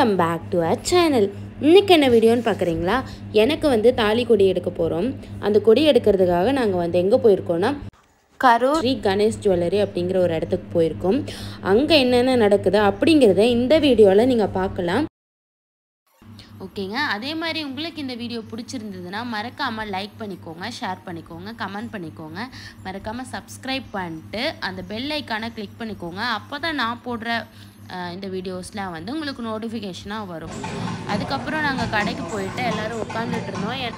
welcome back to our channel இன்றைக்கி என்ன வீடியோன்னு பார்க்குறீங்களா எனக்கு வந்து தாலி கொடி எடுக்க போகிறோம் அந்த கொடி எடுக்கிறதுக்காக நாங்கள் வந்து எங்கே போயிருக்கோம்னா கரூர் ஸ்ரீ கணேஷ் ஜுவல்லரி அப்படிங்கிற ஒரு இடத்துக்கு போயிருக்கோம் அங்கே என்னென்ன நடக்குது அப்படிங்கிறத இந்த வீடியோவில் நீங்கள் பார்க்கலாம் ஓகேங்க அதே மாதிரி உங்களுக்கு இந்த வீடியோ பிடிச்சிருந்ததுன்னா மறக்காமல் லைக் பண்ணிக்கோங்க ஷேர் பண்ணிக்கோங்க கமெண்ட் பண்ணிக்கோங்க மறக்காமல் சப்ஸ்கிரைப் பண்ணிட்டு அந்த பெல் ஐக்கானை கிளிக் பண்ணிக்கோங்க அப்போ தான் நான் போடுற அஹ், இந்த வீடியோஸ்லாம் வந்து உங்களுக்கு நோட்டிஃபிகேஷனாக வரும் அதுக்கப்புறம் நாங்கள் கடைக்கு போயிட்டு எல்லோரும் உட்காந்துட்டு இருந்தோம் எ-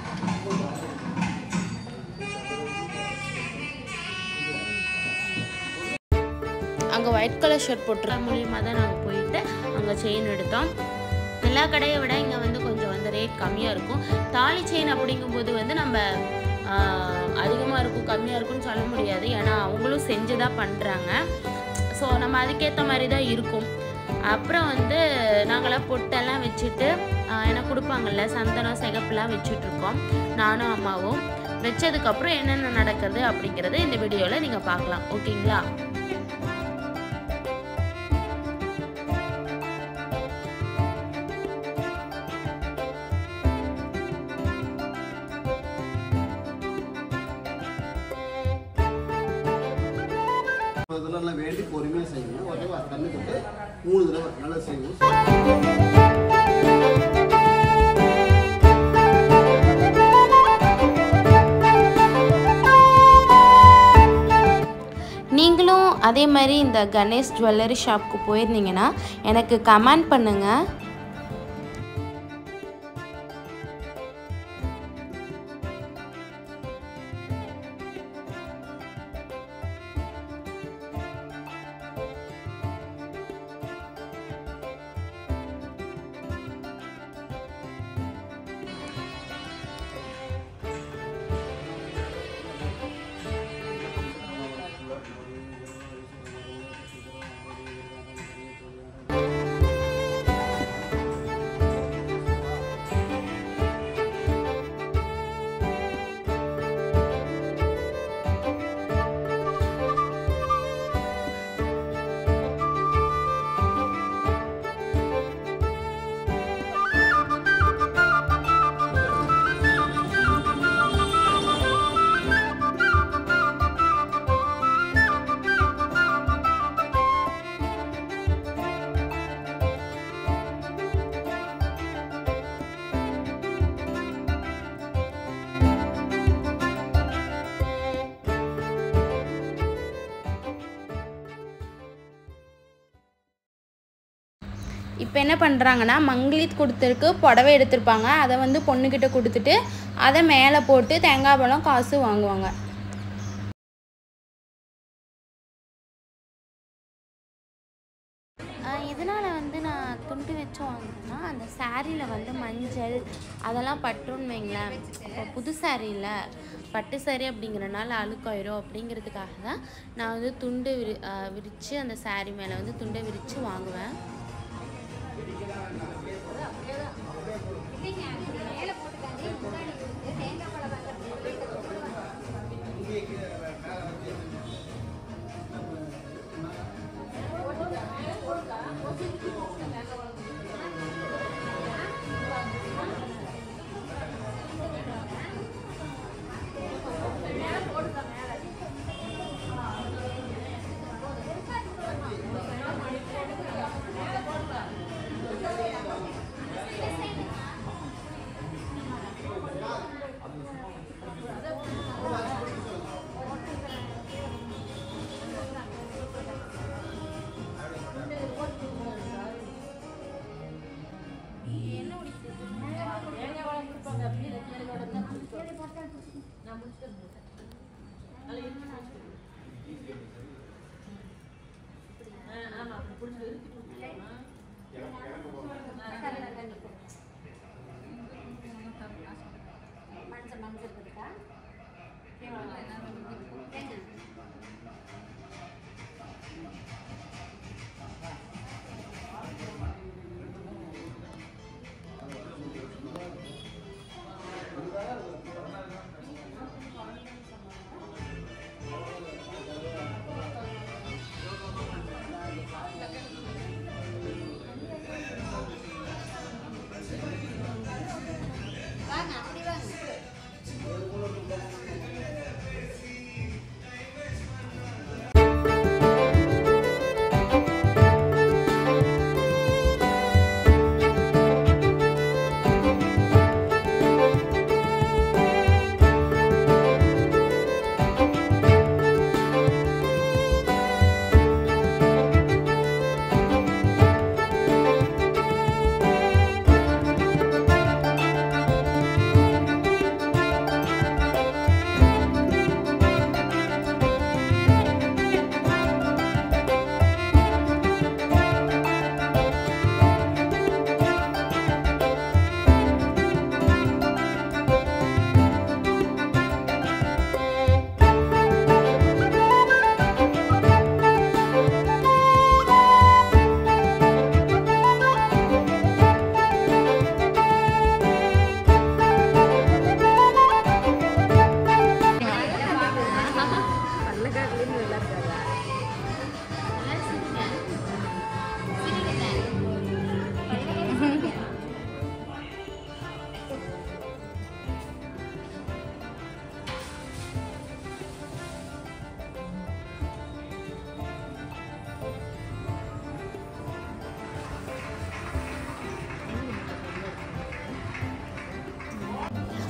அங்கே ஒயிட் கலர் ஷர்ட் போட்டுற மூலியமாக தான் நாங்கள் போயிட்டு அங்கே செயின் எடுத்தோம் எல்லா கடையை விட இங்கே வந்து கொஞ்சம் வந்து ரேட் கம்மியாக இருக்கும் தாலி செயின் அப்படிங்கும்போது வந்து நம்ம அதிகமாக இருக்கும் கம்மியாக இருக்கும்னு சொல்ல முடியாது ஏன்னா அவங்களும் செஞ்சு தான் பண்ணுறாங்க ஸோ நம்ம அதுக்கேற்ற மாதிரி தான் இருக்கும் அப்புறம் வந்து நாங்களாம் பொட்டெல்லாம் வச்சுட்டு ஆஹ், எனக்கு கொடுப்பாங்கல்ல சந்தனம் சிகப்புலாம் வச்சுட்ருக்கோம் நானும் அம்மாவும் வச்சதுக்கப்புறம் என்னென்ன நடக்குது அப்படிங்கிறத இந்த வீடியோவில் நீங்கள் பார்க்கலாம் ஓகேங்களா இதெல்லாம் நல்லா வேண்டி பொறுமையாக செய்யணும் ஓகேவா தண்ணி போட்டு மூணு தடவை நல்லா செய்யணும் நீங்களும் அதே மாதிரி இந்த கணேஷ் ஜுவல்லரி ஷாப்க்கு போயிருந்தீங்கன்னா எனக்கு கமெண்ட் பண்ணுங்கள் இப்போ என்ன பண்ணுறாங்கன்னா மங்களித் கொடுத்துருக்கு புடவை எடுத்திருப்பாங்க அதை வந்து பொண்ணுக்கிட்ட கொடுத்துட்டு அதை மேலே போட்டு தேங்காய் பழம் காசு வாங்குவாங்க இதனால் வந்து நான் துண்டு வச்சு வாங்கினேன்னா அந்த சாரியில் வந்து மஞ்சள் அதெல்லாம் பட்டுன்னு வைங்களேன் இப்போ புது சாரியில் பட்டு சாரி அப்படிங்கிறனால அழுக்காயிரும் அப்படிங்கிறதுக்காக தான் நான் வந்து துண்டு விரி விரித்து அந்த சாரி மேலே வந்து துண்டை விரித்து வாங்குவேன்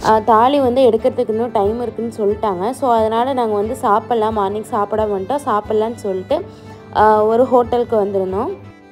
ஆஹ் தாலி வந்து எடுக்கிறதுக்கு இன்னும் டைம் இருக்குன்னு சொல்லிட்டாங்க ஸோ அதனால் நாங்கள் வந்து சாப்பிட்லாம் மார்னிங் சாப்பிட வந்துட்டோம் சாப்பிட்லான்னு சொல்லிட்டு ஆஹ் ஒரு ஹோட்டலுக்கு வந்திருந்தோம்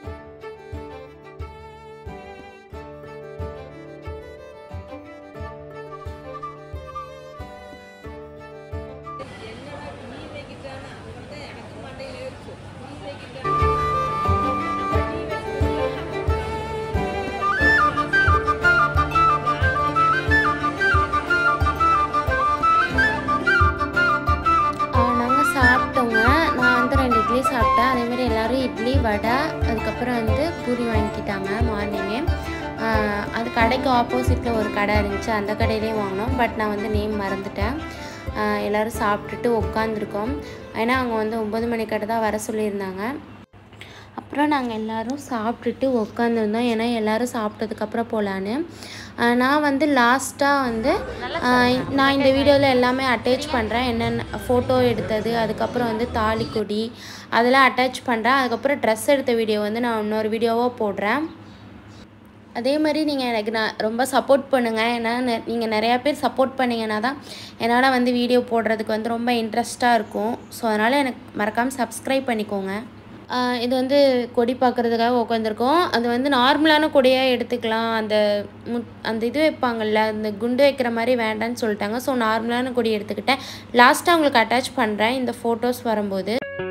நாங்கள் சாப்பிட்டோங்க நான் வந்து ரெண்டு இட்லி சாப்பிட்டேன் அதேமாதிரி எல்லோரும் இட்லி வடை அதுக்கப்புறம் வந்து பூரி வாங்கிக்கிட்டாங்க மார்னிங்கே அது கடைக்கு ஆப்போசிட்டில் ஒரு கடை இருந்துச்சு அந்த கடையிலே வாங்கினோம் பட் நான் வந்து நேம் மறந்துட்டேன் ஆஹ் எல்லோரும் சாப்பிட்டுட்டு உட்காந்துருக்கோம் ஏன்னா அவங்க வந்து ஒம்பது மணிக்கிட்ட தான் வர சொல்லியிருந்தாங்க அப்புறம் நாங்கள் எல்லோரும் சாப்பிட்டுட்டு உட்காந்துருந்தோம் ஏன்னா எல்லோரும் சாப்பிட்டதுக்கப்புறம் போகலான்னு நான் வந்து லாஸ்ட்டாக வந்து ஆஹ் நான் இந்த வீடியோவில் எல்லாமே அட்டாச் பண்ணுறேன் என்னென்ன ஃபோட்டோ எடுத்தது அதுக்கப்புறம் வந்து தாலி கொடி அதெல்லாம் அட்டாச் பண்ணுறேன் அதுக்கப்புறம் ட்ரெஸ் எடுத்த வீடியோ வந்து நான் இன்னொரு வீடியோவாக போடுறேன் அதே மாதிரி நீங்கள் எனக்கு நான் ரொம்ப சப்போர்ட் பண்ணுங்கள் ஏன்னா நீங்கள் நிறையா பேர் சப்போர்ட் பண்ணிங்கன்னா தான் என்னால் வந்து வீடியோ போடுறதுக்கு வந்து ரொம்ப இன்ட்ரெஸ்ட்டாக இருக்கும் ஸோ அதனால் எனக்கு மறக்காமல் சப்ஸ்கிரைப் பண்ணிக்கோங்க ஆஹ் இது வந்து கொடி பார்க்குறதுக்காக உட்காந்துருக்கோம் அது வந்து நார்மலான கொடியாக எடுத்துக்கலாம் அந்த முட் அந்த இது வைப்பாங்கல்ல அந்த குண்டு வைக்கிற மாதிரி வேண்டான்னு சொல்லிட்டாங்க ஸோ நார்மலான கொடி எடுத்துக்கிட்டேன் லாஸ்ட்டாக உங்களுக்கு அட்டாச் பண்ணுறேன் இந்த ஃபோட்டோஸ் வரும்போது